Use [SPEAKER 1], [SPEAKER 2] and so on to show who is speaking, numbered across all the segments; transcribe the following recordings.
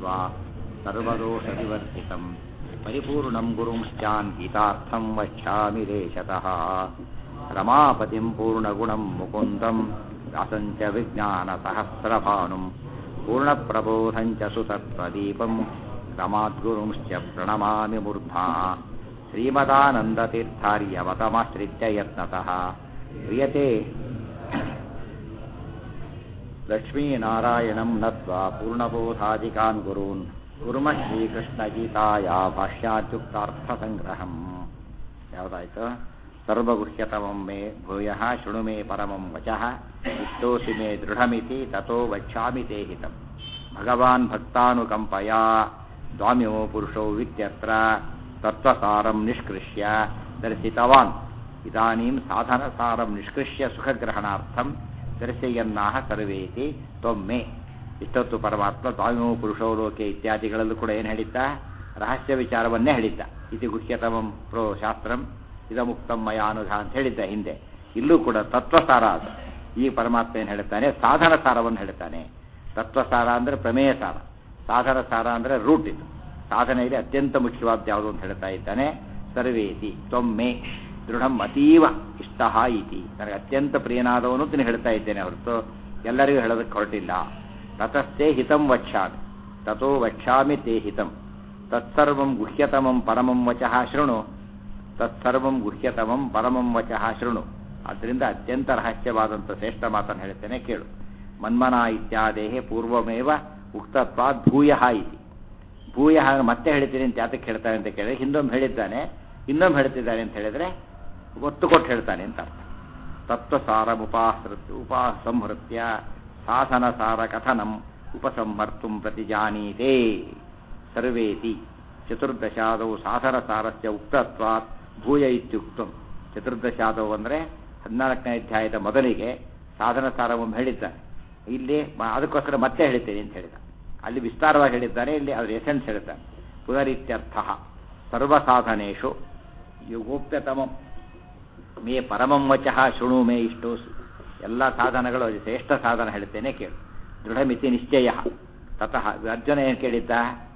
[SPEAKER 1] ನತ್ವಾ ಸರ್ವದೋಷವಿವರ್ಜಿತಂ ಪರಿಪೂರ್ಣಂ ಗುರುಂಶ್ಚಾನ್ ಗೀತಾರ್ಥಂ ವಕ್ಷ್ಯಾಮಿ ದೇಶತಃ ರಮಾಪತಿಂ ಪೂರ್ಣಗುಣಂ ಮುಕುಂದಂ ವ್ಯಾಸಂಚ ವಿಜ್ಞಾನಸಹಸ್ರಭಾನುಂ ಪೂರ್ಣಪ್ರಬೋಧಂಚ ಸುತತ್ವದೀಪಂ ರಮಾದ್ಗುರುಂಶ್ಚ ಪ್ರಣಮಾಮಿ ಮೂರ್ಧ್ನಾ ಶ್ರೀಮದಾನಂದತೀರ್ಥಾರ್ಯವತಮಾಶ್ರಿತ್ಯ ಯತ್ನತಃ ಕ್ರಿಯತೆ ಲಕ್ಷ್ಮೀನಾರಾಯಣಂ ನತ್ವಾ ಪೂರ್ಣಬೋಧಾಧಿಕಾನ್ ಗುರೂನ್ ಕುರ್ಮ ಶ್ರೀಕೃಷ್ಣಗೀತಾಯ ಭಾಷ್ಯಾತ್ಯುಕ್ತಾರ್ಥಸಂಗ್ರಹಂ ಯಾವುದಾಯ್ತು ಸರ್ವಗುಹ್ಯತಮಂ ಮೇ ಭೂಯಃ ಶೃಣು ಮೇ ಪರಮಂ ವಚಃ ಇಷ್ಟೋಸಿ ಮೇ ದೃಢಮಿತಿ ತಥೋ ವಕ್ಷ್ಯಾಮಿ ತೇ ಹಿತಂ ಭಗವಾನ್ ಭಕ್ತಾನುಕಂಪಯಾ ದ್ವಾಮ್ಯೋ ಪುರುಷೋ ವಿತ್ಯತ್ರ ತತ್ವಸಾರಂ ನಿಷ್ಕೃಷ್ಯ ದರ್ಶಿತವಾನ್ ಇದಾನೀಂ ಸಾಧನಸಾರಂ ನಿಷ್ಕೃಷ್ಯ ಸುಖಗ್ರಹಣಾರ್ಥಂ ದರ್ಶಯನ್ನಾಹ ಸರ್ವೇತಿ ತ್ವಮ್ಮೆ ಇಷ್ಟೊತ್ತು ಪರಮಾತ್ಮ ದ್ವಾಮ್ಯೋ ಪುರುಷೋ ಲೋಕೆ ಇತ್ಯಾದಿಗಳಲ್ಲೂ ಕೂಡ ಏನು ಹೇಳಿದ್ದ ರಹಸ್ಯ ವಿಚಾರವನ್ನೇ ಹೇಳಿದ್ದ ಇದು ಗುಹ್ಯತಮಂ ಪ್ರೋ ಶಾಸ್ತ್ರಂ ಇದಮುಕ್ತಂ ಮಯ ಅನುಧ ಅಂತ ಹೇಳಿದ್ದ ಹಿಂದೆ ಇಲ್ಲೂ ಕೂಡ ತತ್ವಸಾರ ಅದು ಈ ಪರಮಾತ್ಮ ಏನು ಹೇಳ್ತಾನೆ ಸಾಧನ ಸಾರವನ್ನು ಹೇಳ್ತಾನೆ ತತ್ವಸಾರ ಅಂದರೆ ಪ್ರಮೇಯ ಸಾರ ಸಾಧನ ಸಾರ ಅಂದರೆ ರೂಟ್ ಇದು ಸಾಧನೆಯಲ್ಲಿ ಅತ್ಯಂತ ಮುಖ್ಯವಾದ ಯಾವುದು ಅಂತ ಹೇಳ್ತಾ ಇದ್ದಾನೆ ಸರ್ವೇತಿ ತ್ವಮ್ಮೆ ದೃಢಂ ಅತೀವ ಇಷ್ಟ ಇತಿ ನನಗೆ ಅತ್ಯಂತ ಪ್ರಿಯನಾದವನು ತಿನ್ನು ಹೇಳ್ತಾ ಇದ್ದೇನೆ ಹೊರತು ಎಲ್ಲರಿಗೂ ಹೇಳೋದಕ್ಕೆ ಹೊರಟಿಲ್ಲ ತತಸ್ಥೆ ಹಿತಂ ವಕ್ಷಾಮಿ ತಥೋ ವಕ್ಷಾಮಿ ತೇ ಹಿತಂ ತತ್ಸರ್ವಂ ಗುಹ್ಯತಮಂ ಪರಮಂ ವಚಃ ಶೃಣು ತತ್ಸರ್ವಂ ಗುಹ್ಯತಮಂ ಪರಮಂ ವಚಃ ಶೃಣು ಆದ್ದರಿಂದ ಅತ್ಯಂತ ರಹಸ್ಯವಾದಂಥ ಶ್ರೇಷ್ಠ ಮಾತನ್ನು ಹೇಳ್ತೇನೆ ಕೇಳು ಮನ್ಮನ ಇತ್ಯಾದೇಹೆ ಪೂರ್ವಮೇವ ಉಕ್ತತ್ವಾದ್ ಭೂಯ ಇತಿ ಭೂಯ ಮತ್ತೆ ಹೇಳ್ತೀನಿ ಅಂತ ಯಾತಕ್ಕೆ ಹೇಳ್ತಾನೆ ಅಂತ ಕೇಳಿದ್ರೆ ಹಿಂದೊಮ್ಮೆ ಹೇಳಿದ್ದಾನೆ ಇನ್ನೊಮ್ಮೆ ಹೇಳ್ತಿದ್ದಾನೆ ಅಂತ ಹೇಳಿದ್ರೆ ಒತ್ತು ಕೊಟ್ಟು ಹೇಳ್ತಾನೆ ಅಂತ ಅರ್ಥ ತತ್ವಸಾರಮುಪಾಸೃತ್ ಉಪಸಂಹೃತ್ಯ ಸಾಧನ ಸಾರ ಕಥನಂ ಉಪಸಂಹರ್ತು ಪ್ರತಿಜಾನೀತೆ ಸರ್ವೇತಿ ಚತುರ್ದಶಾದವು ಸಾಧನ ಸಾರಸ್ಯ ಉಕ್ತತ್ವಾತ್ ಭೂಯ ಇತ್ಯುಕ್ತಂ ಚತುರ್ದಶಾದವು ಅಂದರೆ ಹದಿನಾಲ್ಕನೇ ಅಧ್ಯಾಯದ ಮೊದಲಿಗೆ ಸಾಧನ ಸಾರವನ್ನು ಹೇಳಿದ್ದಾನೆ ಇಲ್ಲಿ ಅದಕ್ಕೋಸ್ಕರ ಮತ್ತೆ ಹೇಳ್ತೇನೆ ಅಂತ ಹೇಳಿದ ಅಲ್ಲಿ ವಿಸ್ತಾರವಾಗಿ ಹೇಳಿದ್ದಾನೆ ಇಲ್ಲಿ ಅದರ ಎಸೆನ್ಸ್ ಹೇಳ್ತಾನೆ ಪುನರಿತ್ಯರ್ಥ ಸರ್ವಸಾಧನೇಶು ಯುಗೋಪ್ಯತಮಂ ಮೇ ಪರಮಂ ವಚಃ ಶೃಣು ಮೇ ಇಷ್ಟು ಎಲ್ಲ ಸಾಧನಗಳು ಶ್ರೇಷ್ಠ ಸಾಧನ ಹೇಳ್ತೇನೆ ಕೇಳು ದೃಢಮಿತಿ ನಿಶ್ಚಯ ತತಃ ಅರ್ಜುನ ಏನು ಕೇಳಿದ್ದ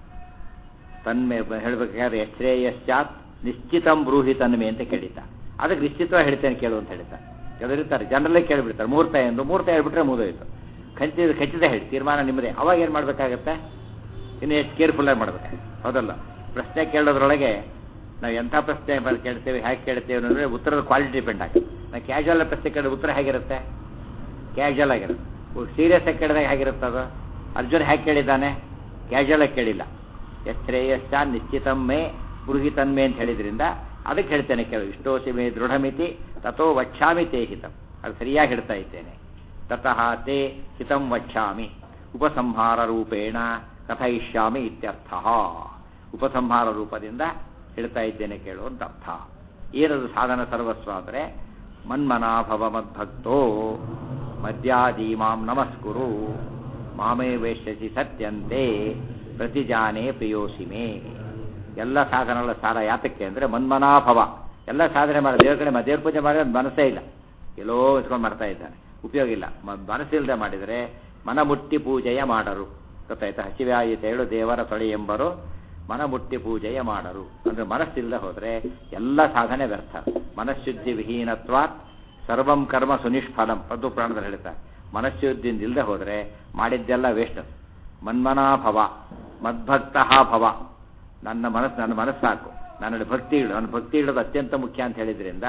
[SPEAKER 1] ತನ್ಮೆ ಹೇಳ್ಬೇಕಾದ್ರೆ ಶ್ರೇಯಶ್ಚಾತ್ ನಿಶ್ಚಿತಂ ಬ್ರೂಹಿ ತನ್ಮೆ ಅಂತ ಕೇಳಿದ್ದ ಅದಕ್ಕೆ ನಿಶ್ಚಿತವಾಗಿ ಹೇಳ್ತೇನೆ ಕೇಳು ಅಂತ ಹೇಳಿದ್ದ ಕೆಲವರಿರ್ತಾರೆ ಜನರಲ್ಲೇ ಕೇಳಿಬಿಡ್ತಾರೆ ಮುಹೂರ್ತ ಎಂದು ಮುಹೂರ್ತ ಹೇಳ್ಬಿಟ್ರೆ ಮುಗಿದೋಯ್ತು ಖಚಿತ ಖಚಿತ ಹೇಳಿ ತೀರ್ಮಾನ ನಿಮ್ಮದೇ ಅವಾಗ ಏನು ಮಾಡಬೇಕಾಗತ್ತೆ ಇನ್ನು ಎಷ್ಟು ಕೇರ್ಫುಲ್ಲಾಗಿ ಮಾಡ್ಬೇಕು ಹೌದಲ್ಲ ಪ್ರಶ್ನೆ ಕೇಳೋದ್ರೊಳಗೆ ನಾವು ಎಂಥ ಪ್ರಶ್ನೆ ಕೇಳ್ತೇವೆ ಹೇಗೆ ಕೇಳ್ತೇವೆ ಅಂದರೆ ಉತ್ತರದ ಕ್ವಾಲಿಟಿ ಡಿಪೆಂಡ್ ಆಗುತ್ತೆ ನಾವು ಕ್ಯಾಶುವಲ್ ಪ್ರಶ್ನೆ ಕೇಳಿದ್ರೆ ಉತ್ತರ ಹೇಗಿರುತ್ತೆ ಕ್ಯಾಶುವಲ್ ಆಗಿರುತ್ತೆ ಸೀರಿಯಸ್ ಆಗಿ ಕೇಳಿದಾಗ ಹೇಗಿರುತ್ತೆ ಅದು ಅರ್ಜುನ್ ಹೇಗೆ ಕೇಳಿದ್ದಾನೆ ಕ್ಯಾಶುವಲ್ ಆಗಿ ಕೇಳಿಲ್ಲ ಯಶ್ರೇಯಶ್ಚ ನಿಶ್ಚಿತಮ್ಮೆ ಗೃಹಿತನ್ಮೆ ಅಂತ ಹೇಳಿದ್ರಿಂದ ಅದಕ್ಕೆ ಹೇಳ್ತೇನೆ ಕೇಳು ಇಷ್ಟೋಸಿ ಮೇ ದೃಢಮಿತಿ ತಥೋ ವಕ್ಷಾಮಿ ತೇ ಹಿತಂ ಅದು ಸರಿಯಾಗಿ ಹೇಳ್ತಾ ಇದ್ದೇನೆ ತತಃ ತೇ ಹಿತಂ ವಕ್ಷಾಮಿ ಉಪಸಂಹಾರ ರೂಪೇಣ ಕಥಯಿಷ್ಯಾಮಿ ಇತ್ಯರ್ಥ ಉಪಸಂಹಾರ ರೂಪದಿಂದ ಹೇಳ್ತಾ ಇದ್ದೇನೆ ಕೇಳು ಅಂತ ಅರ್ಥ ಏನದು ಸಾಧನ ಸರ್ವಸ್ವ ಅಂದರೆ ಮನ್ಮನಾಭವ ಮದ್ಭಕ್ತೋ ಮದ್ಯಾದಿ ಮಾಂ ನಮಸ್ಕುರು ಮಾಮೇ ವೇಶ್ಯಸಿ ಸತ್ಯಂತೆ ಪ್ರತಿಜಾನೆ ಪ್ರಿಯೋಸಿಮೆ ಎಲ್ಲ ಸಾಧನಗಳ ಸಾರ ಯಾತಕ್ಕೆ ಅಂದರೆ ಮನ್ಮನಾಭವ ಎಲ್ಲ ಸಾಧನೆ ಮಾಡಿ ದೇವ್ರ ಕಡೆ ದೇವ್ರ ಪೂಜೆ ಮಾಡಿದ್ರೆ ಮನಸ್ಸೇ ಇಲ್ಲ ಎಲ್ಲೋ ಇಟ್ಕೊಂಡು ಮಾಡ್ತಾ ಇದ್ದಾನೆ ಉಪಯೋಗ ಇಲ್ಲ ಮನಸ್ಸಿಲ್ಲದೆ ಮಾಡಿದರೆ ಮನಮುಟ್ಟಿ ಪೂಜೆಯ ಮಾಡರು ಗೊತ್ತಾಯ್ತಾ ಹಸಿವಾಯಿತ ಹೇಳು ದೇವರ ತೊಳೆ ಎಂಬರು ಮನಮುಟ್ಟಿ ಪೂಜೆಯ ಮಾಡರು ಅಂದ್ರೆ ಮನಸ್ಸಿಲ್ಲದೆ ಹೋದರೆ ಎಲ್ಲ ಸಾಧನೆ ವ್ಯರ್ಥ ಮನಃಶುದ್ಧಿ ವಿಹೀನತ್ವಾತ್ ಸರ್ವಂ ಕರ್ಮ ಸುನಿಷ್ಫಲಂ ಪದ್ದು ಪ್ರಾಣದಲ್ಲಿ ಹೇಳ್ತಾರೆ ಮನಃಶುದ್ಧಿಯಿಂದ ಇಲ್ಲದೆ ಹೋದರೆ ಮಾಡಿದ್ದೆಲ್ಲ ವೇಸ್ಟ್ ಮನ್ಮನಾಭವ ಮದ್ಭಕ್ತ ಭವ ನನ್ನ ಮನಸ್ಸು ನನ್ನ ಮನಸ್ಸು ಸಾಕು ನನ್ನಲ್ಲಿ ಭಕ್ತಿ ಇಡು ನನ್ನ ಭಕ್ತಿ ಇಡೋದು ಅತ್ಯಂತ ಮುಖ್ಯ ಅಂತ ಹೇಳಿದ್ರಿಂದ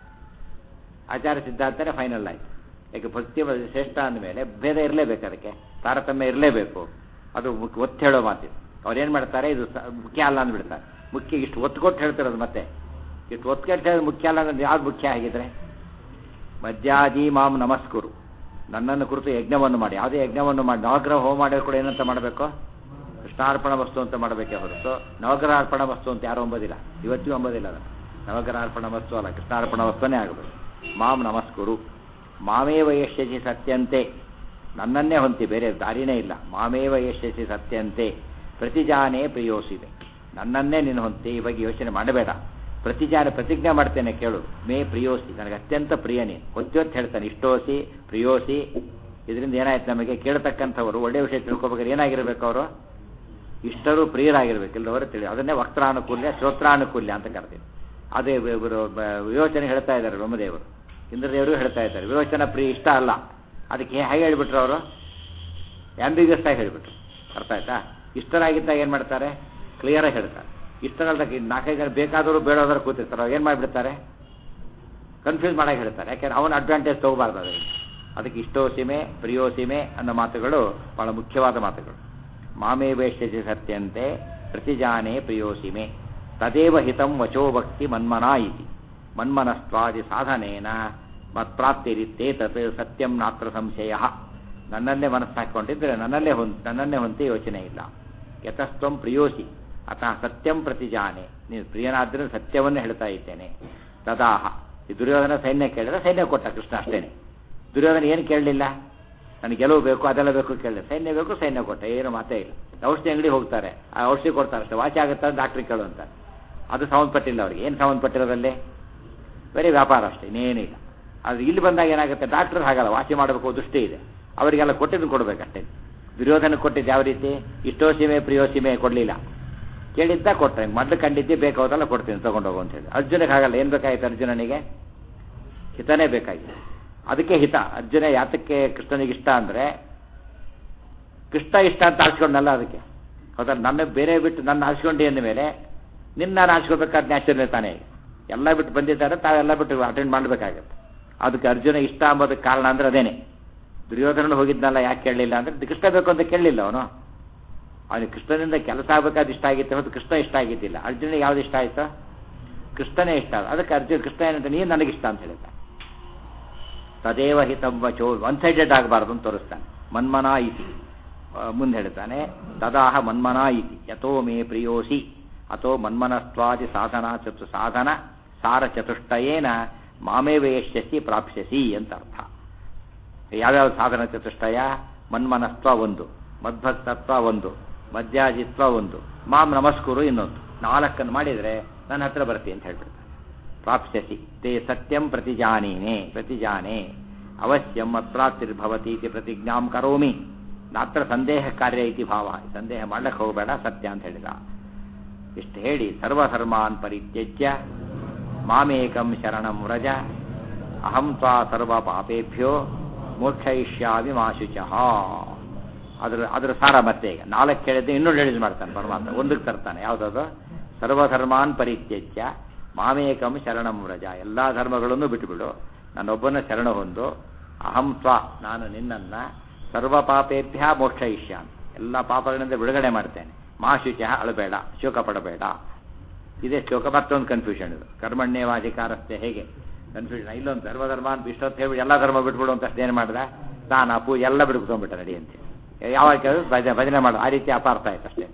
[SPEAKER 1] ಆಚಾರ ಸಿದ್ಧಾಂತನೇ ಫೈನಲ್ ಆಯ್ತು ಯಾಕೆ ಭಕ್ತಿ ಶ್ರೇಷ್ಠ ಅಂದಮೇಲೆ ಭೇದ ಇರಲೇಬೇಕು ಅದಕ್ಕೆ ತಾರತಮ್ಯ ಇರಲೇಬೇಕು ಅದು ಒತ್ತು ಹೇಳೋ ಮಾತಿದು ಅವ್ರೇನು ಮಾಡ್ತಾರೆ ಇದು ಮುಖ್ಯ ಅಲ್ಲ ಅಂದ್ಬಿಡ್ತಾರೆ ಮುಖ್ಯ ಇಷ್ಟು ಒತ್ತು ಕೊಟ್ಟು ಹೇಳ್ತಿರೋದು ಮತ್ತೆ ಇಷ್ಟು ಒತ್ತು ಕೊಟ್ಟು ಹೇಳೋದು ಮುಖ್ಯ ಅಲ್ಲ ಅಂದ್ರೆ ಯಾವ್ದು ಮುಖ್ಯ ಆಗಿದ್ರೆ ಮದ್ಯಾದಿ ಮಾಂ ನಮಸ್ಕುರು ನನ್ನನ್ನು ಕುರಿತು ಯಜ್ಞವನ್ನು ಮಾಡಿ ಯಾವುದೇ ಯಜ್ಞವನ್ನು ಮಾಡಿ ನವಗ್ರಹ ಹೋಮ ಮಾಡಿದ್ರು ಕೂಡ ಏನಂತ ಮಾಡಬೇಕು ಕೃಷ್ಣಾರ್ಪಣ ವಸ್ತು ಅಂತ ಮಾಡಬೇಕೇ ಹೊರತು ನವಗ್ರಹ ಅರ್ಪಣ ವಸ್ತು ಅಂತ ಯಾರು ಅಂಬೋದಿಲ್ಲ ಇವತ್ತಿಗೂ ಅಂಬೋದಿಲ್ಲ ಅದು ನವಗ್ರಹ ಅರ್ಪಣ ವಸ್ತು ಅಲ್ಲ ಕೃಷ್ಣಾರ್ಪಣ ವಸ್ತುನೇ ಆಗಬೇಕು ಮಾಂ ನಮಸ್ಕುರು ಮಾಮೇವ ಯಶ್ಯಸಿ ಸತ್ಯಂತೆ ನನ್ನನ್ನೇ ಹೊಂತಿ ಬೇರೆ ದಾರಿನೇ ಇಲ್ಲ ಮಾಮೇವ ಯಶ್ಯಸಿ ಸತ್ಯಂತೆ ಪ್ರತಿಜಾನೇ ಪ್ರಿಯೋಸಿದೆ ನನ್ನನ್ನೇ ನೀನು ಹೊಂತಿ ಈ ಬಗ್ಗೆ ಯೋಚನೆ ಮಾಡಬೇಡ ಪ್ರತಿಜಾನ ಪ್ರತಿಜ್ಞೆ ಮಾಡ್ತೇನೆ ಕೇಳು ಮೇ ಪ್ರಿಯೋಸಿ ನನಗೆ ಅತ್ಯಂತ ಪ್ರಿಯನೇ ಹೊತ್ತೊತ್ತು ಹೇಳ್ತಾನೆ ಇಷ್ಟೋಸಿ ಪ್ರಿಯೋಸಿ ಇದರಿಂದ ಏನಾಯ್ತು ನಮಗೆ ಕೇಳ್ತಕ್ಕಂಥವ್ರು ಒಳ್ಳೆ ವಿಷಯ ತಿಳ್ಕೊಬೇಕಾದ್ರೆ ಏನಾಗಿರ್ಬೇಕು ಅವರು ಇಷ್ಟರು ಪ್ರಿಯರಾಗಿರ್ಬೇಕು ಇಲ್ಲದವರು ತಿಳಿ ಅದನ್ನೇ ವಕ್ತಾನುಕೂಲ್ಯ ಶ್ರೋತ್ರಾನುಕೂಲ್ಯ ಅಂತ ಕರ್ತೀವಿ ಅದೇ ಇವರು ವಿರೋಚನೆ ಹೇಳ್ತಾ ಇದ್ದಾರೆ ಬ್ರಹ್ಮದೇವರು ಇಂದ್ರದೇವರು ಹೇಳ್ತಾ ಇದ್ದಾರೆ ವಿರೋಚನ ಪ್ರಿಯ ಇಷ್ಟ ಅಲ್ಲ ಅದಕ್ಕೆ ಹೇಗೆ ಹೇಳಿಬಿಟ್ರು ಅವರು ಆಂಬಿಗಸ್ ಆಗಿ ಹೇಳಿಬಿಟ್ರು ಅರ್ಥ ಆಯ್ತಾ ಇಷ್ಟರಾಗಿದ್ದಾಗ ಏನು ಮಾಡ್ತಾರೆ ಕ್ಲಿಯರಾಗಿ ಹೇಳ್ತಾರೆ ಇಷ್ಟರಲ್ದಾಗ ನಾಲ್ಕೈದು ಜನ ಬೇಕಾದರೂ ಬೇಡೋದ್ರ ಕೂತಿರ್ತಾರೆ ಅವ್ರು ಏನು ಮಾಡಿಬಿಡ್ತಾರೆ ಕನ್ಫ್ಯೂಸ್ ಮಾಡಾಗಿ ಹೇಳ್ತಾರೆ ಯಾಕೆಂದ್ರೆ ಅವನ ಅಡ್ವಾಂಟೇಜ್ ತಗೋಬಾರ್ದು ಅದರಲ್ಲಿ ಅದಕ್ಕೆ ಇಷ್ಟೋಸೀಮೆ ಪ್ರಿಯೋಸೀಮೆ ಅನ್ನೋ ಮಾತುಗಳು ಬಹಳ ಮುಖ್ಯವಾದ ಮಾತುಗಳು ಮಾಮೇ ವೇಷ್ಯಸಿ ಸತ್ಯಂತೆ ಪ್ರತಿಜಾನೆ ಪ್ರಿಯೋಸೀಮೆ ತದೇವ ಹಿತಂ ವಚೋ ಭಕ್ತಿ ಮನ್ಮನಾ ಇತಿ ಮನ್ಮನಸ್ತ್ವಾದಿ ಸಾಧನೇನ ಮತ್ಪ್ರಾಪ್ತಿರಿತ್ತೇ ತತ್ ಸತ್ಯಂ ನಾತ್ರ ಸಂಶಯ ನನ್ನನ್ನೇ ಮನಸ್ಸು ಹಾಕೊಂಡಿದ್ರೆ ನನ್ನಲ್ಲೇ ಹೊಂದ್ ನನ್ನನ್ನೇ ಹೊಂದಿ ಯೋಚನೆ ಇಲ್ಲ ಯತಸ್ತ್ವಂ ಪ್ರಿಯೋಸಿ ಅತಃ ಸತ್ಯಂ ಪ್ರತಿಜಾನೆ ನೀನು ಪ್ರಿಯನಾದ್ರೆ ಸತ್ಯವನ್ನೇ ಹೇಳ್ತಾ ಇದ್ದೇನೆ ತದಾಹ ಈ ದುರ್ಯೋಧನ ಸೈನ್ಯ ಕೇಳಿದ್ರೆ ಸೈನ್ಯ ಕೊಟ್ಟ ಕೃಷ್ಣ ಅಷ್ಟೇನೆ ದುರ್ಯೋಧನ ಏನು ಕೇಳಲಿಲ್ಲ ನನಗೆ ಗೆಲುವು ಬೇಕು ಅದೆಲ್ಲ ಬೇಕು ಕೇಳಿದೆ ಸೈನ್ಯ ಬೇಕು ಸೈನ್ಯ ಕೊಟ್ಟ ಏನು ಮಾತೇ ಇಲ್ಲ ಔಷಧಿ ಅಂಗಡಿ ಹೋಗ್ತಾರೆ ಆ ಔಷಧಿ ಕೊಡ್ತಾರೆ ಅಷ್ಟೇ ವಾಸಿ ಆಗುತ್ತಾ ಡಾಕ್ಟ್ರಿಗೆ ಕೇಳು ಅಂತ ಅದು ಸಂಬಂಧಪಟ್ಟಿಲ್ಲ ಅವ್ರಿಗೆ ಏನು ಸಂಬಂಧಪಟ್ಟಿರೋದಲ್ಲಿ ಬರೀ ವ್ಯಾಪಾರ ಅಷ್ಟೇ ಇನ್ನೇನಿಲ್ಲ ಅದು ಇಲ್ಲಿ ಬಂದಾಗ ಏನಾಗುತ್ತೆ ಡಾಕ್ಟರ್ ಹಾಗಲ್ಲ ವಾಸಿ ಮಾಡಬೇಕು ದೃಷ್ಟಿ ಇದೆ ಅವರಿಗೆಲ್ಲ ಕೊಟ್ಟಿದ್ದು ಕೊಡಬೇಕಷ್ಟೇ ದುರ್ಯೋಧನ ಕೊಟ್ಟಿದ್ದು ಯಾವ ರೀತಿ ಇಷ್ಟೋಸೀಮೆ ಪ್ರಿಯೋಸೀಮೆ ಕೊಡಲಿಲ್ಲ ಕೇಳಿದ್ದ ಕೊಟ್ಟರೆ ಮೊದಲು ಕಂಡಿದ್ದೆ ಬೇಕಾಗೋದಲ್ಲ ಕೊಡ್ತೀನಿ ತಗೊಂಡೋಗು ಅಂತ ಹೇಳಿ ಅರ್ಜುನಿಗೆ ಹಾಗಲ್ಲ ಏನು ಬೇಕಾಗಿತ್ತು ಅರ್ಜುನನಿಗೆ ಹಿತನೇ ಬೇಕಾಗಿದೆ ಅದಕ್ಕೆ ಹಿತ ಅರ್ಜುನ ಯಾತಕ್ಕೆ ಕೃಷ್ಣನಿಗೆ ಇಷ್ಟ ಅಂದರೆ ಕೃಷ್ಣ ಇಷ್ಟ ಅಂತ ಆರಿಸ್ಕೊಂಡಲ್ಲ ಅದಕ್ಕೆ ಹೌದಾ ನನ್ನ ಬೇರೆ ಬಿಟ್ಟು ನನ್ನ ಆರಿಸ್ಕೊಂಡಿ ಅಂದ ಮೇಲೆ ನಿನ್ನ ನಾನು ಆರಿಸ್ಕೋಬೇಕಾದ ನ್ಯಾಚುರಲ್ ತಾನೇ ಎಲ್ಲ ಬಿಟ್ಟು ಬಂದಿದ್ದಾರೆ ತಾವೆಲ್ಲ ಬಿಟ್ಟು ಅಟೆಂಡ್ ಮಾಡಬೇಕಾಗತ್ತೆ ಅದಕ್ಕೆ ಅರ್ಜುನ ಇಷ್ಟ ಅಂಬೋದಕ್ಕೆ ಕಾರಣ ಅಂದ್ರೆ ಅದೇನೆ ದುರ್ಯೋಧನ ಹೋಗಿದ್ನಲ್ಲ ಯಾಕೆ ಕೇಳಲಿಲ್ಲ ಅಂದ್ರೆ ಕೃಷ್ಣ ಬೇಕು ಅಂತ ಕೇಳಲಿಲ್ಲ ಅವನು ಅವನಿಗೆ ಕೃಷ್ಣನಿಂದ ಕೆಲಸ ಆಗಬೇಕಾದ ಇಷ್ಟ ಆಗಿತ್ತು ಮತ್ತು ಕೃಷ್ಣ ಇಷ್ಟ ಆಗಿದ್ದಿಲ್ಲ ಅರ್ಜುನಿಗೆ ಯಾವ್ದು ಇಷ್ಟ ಆಯ್ತು ಕೃಷ್ಣನೇ ಇಷ್ಟ ಆದ ಅದಕ್ಕೆ ಅರ್ಜುನ್ ಕೃಷ್ಣ ಏನಂತ ನೀನು ನನಗಿಷ್ಟ ಅಂತ ಹೇಳಿದ ತದೇವ ಹಿತಂಬ ಚೋ ಒನ್ ಸೈಡೆಡ್ ಆಗಬಾರ್ದು ಅಂತ ತೋರಿಸ್ತಾನೆ ಮನ್ಮನಾ ಇತಿ ಮುಂದೆ ಹೇಳ್ತಾನೆ ತದಾಹ ಮನ್ಮನಾ ಇತಿ ಯಥೋ ಮೇ ಪ್ರಿಯೋಸಿ ಅಥೋ ಮನ್ಮನಸ್ತ್ವಾದಿ ಸಾಧನ ಚತು ಸಾಧನ ಸಾರ ಚತುಷ್ಟಯೇನ ಮಾಮೇ ವೇಷ್ಯಸಿ ಪ್ರಾಪ್ಸ್ಯಸಿ ಅಂತ ಅರ್ಥ ಯಾವ್ಯಾವ ಸಾಧನ ಚತುಷ್ಟಯ ಮನ್ಮನಸ್ತ್ವ ಒಂದು ಮದ್ಭಕ್ತತ್ವ ಒಂದು ಮಧ್ಯಾಜಿತ್ವ ಒಂದು ಮಾಮ್ ನಮಸ್ಕುರು ಇನ್ನೊಂದು ನಾಲ್ಕನ್ನು ಮಾಡಿದರೆ ನನ್ನ ಹತ್ರ ಬರ್ತಿ ಅಂತ ಹೇಳ್ಬಿಡ್ತಾನೆ ಪ್ರಾಪ್ಸ್ಯಸಿ ತೇ ಸತ್ಯಂ ಪ್ರತಿಜಾನೀನೆ ಪ್ರತಿಜಾನೆ ಅವಶ್ಯಂ ಮತ್ಪ್ರಾಪ್ತಿರ್ಭವತಿ ಇತಿ ಪ್ರತಿಜ್ಞಾಂ ಕರೋಮಿ ನಾತ್ರ ಸಂದೇಹ ಕಾರ್ಯ ಇತಿ ಭಾವ ಸಂದೇಹ ಮಾಡ್ಲಿಕ್ಕೆ ಹೋಗಬೇಡ ಸತ್ಯ ಅಂತ ಹೇಳಿದ ಇಷ್ಟು ಹೇಳಿ ಸರ್ವಧರ್ಮಾನ್ ಪರಿತ್ಯಜ್ಯ ಮಾಮೇಕಂ ಶರಣಂ ವ್ರಜ ಅಹಂ ತ್ವಾ ಸರ್ವ ಪಾಪೇಭ್ಯೋ ಮೋಕ್ಷಯಿಷ್ಯಾಮಿ ಮಾಶುಚಃ ಅದ್ರ ಅದ್ರ ಸಾರ ಮತ್ತೆ ಈಗ ನಾಲ್ಕು ಕೇಳಿದ್ರೆ ಇನ್ನೂ ರಿಲೀಸ್ ಮಾಡ್ತಾನೆ ಪರಮಾತ್ಮ ಒಂದಕ್ಕೆ ತರ್ತಾನೆ ಯಾವುದದು ಸರ್ವಧರ್ಮಾನ್ ಪರಿತ್ಯಜ್ಯ ಮಾಮೇಕಂ ಶರಣಂ ವ್ರಜ ಎಲ್ಲ ಧರ್ಮಗಳನ್ನು ಬಿಟ್ಟುಬಿಡು ನಾನೊಬ್ಬನ ಶರಣ ಹೊಂದು ಅಹಂ ತ್ವ ನಾನು ನಿನ್ನನ್ನ ಸರ್ವ ಪಾಪೇಭ್ಯ ಮೋಕ್ಷಯಿಷ್ಯಾಮಿ ಎಲ್ಲ ಪಾಪಗಳಿಂದ ಬಿಡುಗಡೆ ಮಾಡ್ತೇನೆ ಮಾಶುಚ ಅಳಬೇಡ ಶೋಕ ಪಡಬೇಡ ಇದೇ ಶೋಕ ಮತ್ತೊಂದು ಕನ್ಫ್ಯೂಷನ್ ಇದು ಕರ್ಮಣ್ಯವಾಧಿಕಾರಸ್ಥೆ ಹೇಗೆ ಕನ್ಫ್ಯೂಷನ್ ಇಲ್ಲೊಂದು ಸರ್ವಧರ್ಮ ಅಂತ ಇಷ್ಟೊತ್ತು ಹೇಳಿ ಎಲ್ಲ ಧರ್ಮ ಬಿಟ್ಬಿಡು ಅಂತ ಅಷ್ಟೇನು ಮಾಡಿದ ತಾನು ಅಪ್ಪು ಎಲ್ಲ ಬಿಡ್ಕೊಂಡ್ಬಿಟ್ಟ ನಡಿ ಅಂತ ಯಾವಾಗ ಕೇಳಿದ್ರು ಭಜನೆ ಭಜನೆ ಮಾಡು ಆ ರೀತಿ ಅಪಾರ್ಥ ಆಯ್ತು ಅಷ್ಟೇ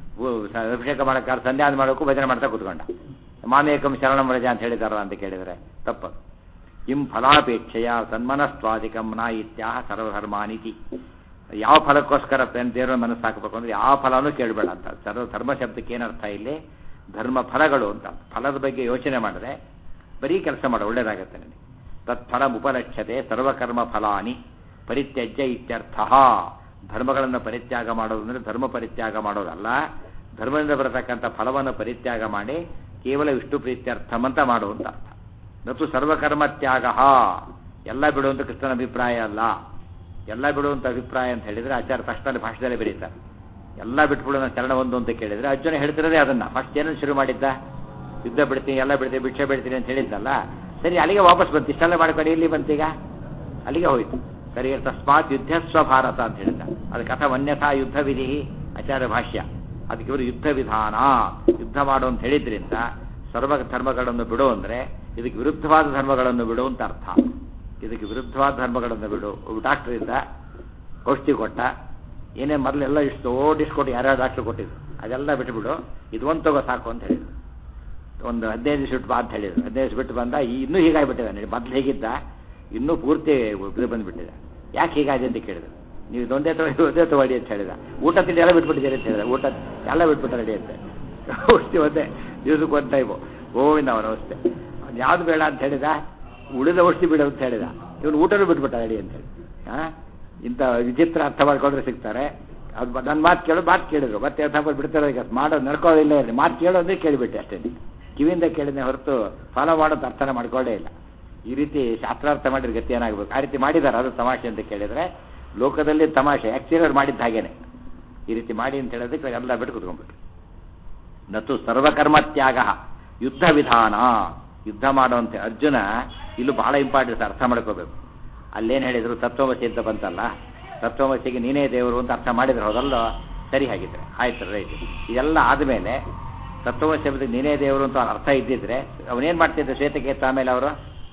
[SPEAKER 1] ಅಭಿಷೇಕ ಮಾಡಕ್ಕೆ ಸಂಧ್ಯಾನ ಮಾಡೋಕ್ಕೂ ಭಜನೆ ಮಾಡ್ತಾ ಕೂತ್ಕೊಂಡ ಮಾಮೇಕಂ ಶರಣಂ ರಜ ಅಂತ ಹೇಳಿದಾರ ಅಂತ ಕೇಳಿದರೆ ತಪ್ಪು ಇಂ ಫಲಾಪೇಕ್ಷೆಯ ಸನ್ಮನಸ್ವಾದಿಕಂ ನ ಇತ್ಯಾಹ ಸರ್ವಧರ್ಮಾನಿತಿ ಯಾವ ಫಲಕ್ಕೋಸ್ಕರ ದೇವರ ಮನಸ್ಸು ಹಾಕಬೇಕು ಅಂದ್ರೆ ಯಾವ ಫಲನೂ ಕೇಳಬೇಡ ಅಂತ ಸರ್ವ ಧರ್ಮ ಶಬ್ದಕ್ಕೆ ಏನರ್ಥ ಇಲ್ಲಿ ಧರ್ಮ ಫಲಗಳು ಅಂತ ಫಲದ ಬಗ್ಗೆ ಯೋಚನೆ ಮಾಡಿದ್ರೆ ಬರೀ ಕೆಲಸ ಮಾಡ ಒಳ್ಳೇದಾಗತ್ತೆ ನನಗೆ ತತ್ಫಲ ಉಪಲಕ್ಷ್ಯತೆ ಸರ್ವಕರ್ಮ ಫಲಾನಿ ಪರಿತ್ಯಜ್ಯ ಇತ್ಯರ್ಥ ಧರ್ಮಗಳನ್ನು ಪರಿತ್ಯಾಗ ಮಾಡೋದು ಅಂದರೆ ಧರ್ಮ ಪರಿತ್ಯಾಗ ಮಾಡೋದಲ್ಲ ಧರ್ಮದಿಂದ ಬರತಕ್ಕಂಥ ಫಲವನ್ನು ಪರಿತ್ಯಾಗ ಮಾಡಿ ಕೇವಲ ವಿಷ್ಣು ಪ್ರೀತ್ಯರ್ಥಂ ಅಂತ ಮಾಡುವಂತ ಅರ್ಥ ಮತ್ತು ಸರ್ವಕರ್ಮ ತ್ಯಾಗ ಎಲ್ಲ ಬಿಡುವಂತ ಕೃಷ್ಣನ ಅಭಿಪ್ರಾಯ ಅಲ್ಲ ಎಲ್ಲ ಬಿಡುವಂತ ಅಭಿಪ್ರಾಯ ಅಂತ ಹೇಳಿದ್ರೆ ಆಚಾರ್ಯ ತಕ್ಷಣ ಭಾಷೆದಲ್ಲೇ ಬರೀತಾರೆ ಎಲ್ಲ ಬಿಟ್ಬಿಡು ನಾನು ಚರಣ ಒಂದು ಅಂತ ಕೇಳಿದ್ರೆ ಅರ್ಜುನ ಹೇಳ್ತಿರೋದೇ ಅದನ್ನ ಫಸ್ಟ್ ಏನನ್ನು ಶುರು ಮಾಡಿದ್ದ ಯುದ್ಧ ಬಿಡ್ತೀನಿ ಎಲ್ಲ ಬಿಡ್ತೀನಿ ಭಿಕ್ಷೆ ಬಿಡ್ತೀನಿ ಅಂತ ಹೇಳಿದ್ದಲ್ಲ ಸರಿ ಅಲ್ಲಿಗೆ ವಾಪಸ್ ಬಂತು ಇಷ್ಟೆಲ್ಲ ಮಾಡ್ಕೊಂಡು ಇಲ್ಲಿ ಬಂತೀಗ ಅಲ್ಲಿಗೆ ಹೋಯ್ತು ಸರಿ ತಸ್ಮಾತ್ ಯುದ್ಧಸ್ವ ಭಾರತ ಅಂತ ಹೇಳಿದ್ದ ಅದಕ್ಕೆ ಕಥ ಅನ್ಯಥಾ ಯುದ್ಧ ವಿಧಿ ಆಚಾರ್ಯ ಭಾಷ್ಯ ಅದಕ್ಕೆ ಇವರು ಯುದ್ಧ ವಿಧಾನ ಯುದ್ಧ ಮಾಡು ಅಂತ ಹೇಳಿದ್ರಿಂದ ಸರ್ವ ಧರ್ಮಗಳನ್ನು ಬಿಡು ಅಂದ್ರೆ ಇದಕ್ಕೆ ವಿರುದ್ಧವಾದ ಧರ್ಮಗಳನ್ನು ಬಿಡು ಅಂತ ಅರ್ಥ ಇದಕ್ಕೆ ವಿರುದ್ಧವಾದ ಧರ್ಮಗಳನ್ನು ಬಿಡು ಡಾಕ್ಟರ್ ಇದ್ದ ಔಷಧಿ ಕೊಟ್ಟ ಏನೇ ಮೊದಲೆಲ್ಲ ಇಷ್ಟು ಓಡ್ ಇಷ್ಟು ಕೊಟ್ಟು ಯಾರ್ಯಾರು ಡಾಕ್ಟರ್ ಕೊಟ್ಟಿದ್ರು ಅದೆಲ್ಲ ಬಿಟ್ಬಿಡು ಇದು ಒಂದು ತಗೋ ಸಾಕು ಅಂತ ಹೇಳಿದ್ರು ಒಂದು ಹದಿನೈದು ದಿವಸ ಬಿಟ್ಟು ಬಾ ಅಂತ ಹೇಳಿದ್ರು ಹದಿನೈದು ದಿವಸ ಬಿಟ್ಟು ಬಂದ ಈ ಇನ್ನೂ ಹೀಗಾಗ್ಬಿಟ್ಟಿದ್ದಾನೆ ಮೊದಲು ಹೇಗಿದ್ದ ಇನ್ನೂ ಪೂರ್ತಿ ಇದು ಬಂದ್ಬಿಟ್ಟಿದೆ ಯಾಕೆ ಹೀಗಾಗಿದೆ ಅಂತ ಕೇಳಿದ್ರು ನೀವು ಇದೊಂದೇ ತಗೋ ಇದೊಂದೇ ತಗೊಳ್ಳಿ ಅಂತ ಹೇಳಿದ ಊಟ ತಿಂಡಿ ಎಲ್ಲ ಬಿಟ್ಬಿಟ್ಟಿದ್ದೀರಿ ಅಂತ ಹೇಳಿದ ಊಟ ಎಲ್ಲ ಬಿಟ್ಬಿಟ್ಟ ರೆಡಿ ಅಂತ ಔಷಧಿ ಒಂದೇ ದಿವಸಕ್ಕೆ ಒಂದು ಟೈಮು ಗೋವಿಂದ ಅವನ ಔಷಧಿ ಅವ್ನು ಯಾವ್ದು ಬೇಡ ಅಂತ ಹೇಳಿದ ಉಳಿದ ಔಷಧಿ ಬಿಡು ಅಂತ ಹೇಳಿದ ಇವನು ಊಟನೂ ಬಿಟ್ಬಿಟ್ಟ ರೆಡಿ ಅಂತ ಹೇಳಿ ಹಾಂ ಇಂಥ ವಿಚಿತ್ರ ಅರ್ಥ ಮಾಡ್ಕೊಂಡ್ರೆ ಸಿಗ್ತಾರೆ ಅದು ನನ್ನ ಮಾತು ಕೇಳೋ ಮಾತು ಕೇಳಿದ್ರು ಮತ್ತೆ ತಗೊಂಡು ಬಿಡ್ತಾರೆ ಈಗ ಮಾಡೋದು ನಡ್ಕೊಳ್ಳೋದಿಲ್ಲ ಇರಲಿ ಮಾತು ಕೇಳೋದ್ರೆ ಕೇಳಿಬಿಟ್ಟೆ ಅಷ್ಟೇ ಕಿವಿಯಿಂದ ಕೇಳಿದ್ರೆ ಹೊರತು ಫಾಲೋ ಮಾಡೋದು ಅರ್ಥನ ಮಾಡ್ಕೊಳ್ಳೇ ಇಲ್ಲ ಈ ರೀತಿ ಶಾಸ್ತ್ರಾರ್ಥ ಮಾಡಿದ್ರೆ ಗತಿ ಏನಾಗಬೇಕು ಆ ರೀತಿ ಮಾಡಿದ್ದಾರೆ ಅದು ತಮಾಷೆ ಅಂತ ಕೇಳಿದ್ರೆ ಲೋಕದಲ್ಲಿ ತಮಾಷೆ ಆಕ್ಚುಲಿ ಅವ್ರು ಮಾಡಿದ್ದ ಹಾಗೇನೆ ಈ ರೀತಿ ಮಾಡಿ ಅಂತ ಹೇಳೋದಕ್ಕೆ ಎಲ್ಲ ಬಿಟ್ಟು ಕುತ್ಕೊಂಡ್ಬಿಟ್ಟು ನತು ಸರ್ವಕರ್ಮತ್ಯಾಗ ಯುದ್ಧ ವಿಧಾನ ಯುದ್ಧ ಮಾಡುವಂತೆ ಅರ್ಜುನ ಇಲ್ಲೂ ಬಹಳ ಇಂಪಾರ್ಟೆನ್ಸ್ ಅರ್ಥ ಮಾಡ್ಕೋಬೇಕು ಅಲ್ಲೇನು ಹೇಳಿದ್ರು ತತ್ವಮಸಿ ಅಂತ ಬಂತಲ್ಲ ತತ್ವಮಸಿಗೆ ನೀನೇ ದೇವರು ಅಂತ ಅರ್ಥ ಮಾಡಿದ್ರೆ ಹೌದಲ್ಲ ಸರಿ ಹಾಗಿದ್ರೆ ಆಯ್ತು ರೈಟ್ ಇದೆಲ್ಲ ಆದಮೇಲೆ ತತ್ವಮಸಿ ಶಬ್ದಕ್ಕೆ ನೀನೇ ದೇವರು ಅಂತ ಅರ್ಥ ಇದ್ದಿದ್ರೆ ಅವನೇನು ಮಾಡ್ತಿದ್ದೆ ಶ್ವೇತಕೇತ ಆಮೇಲೆ ಅವರು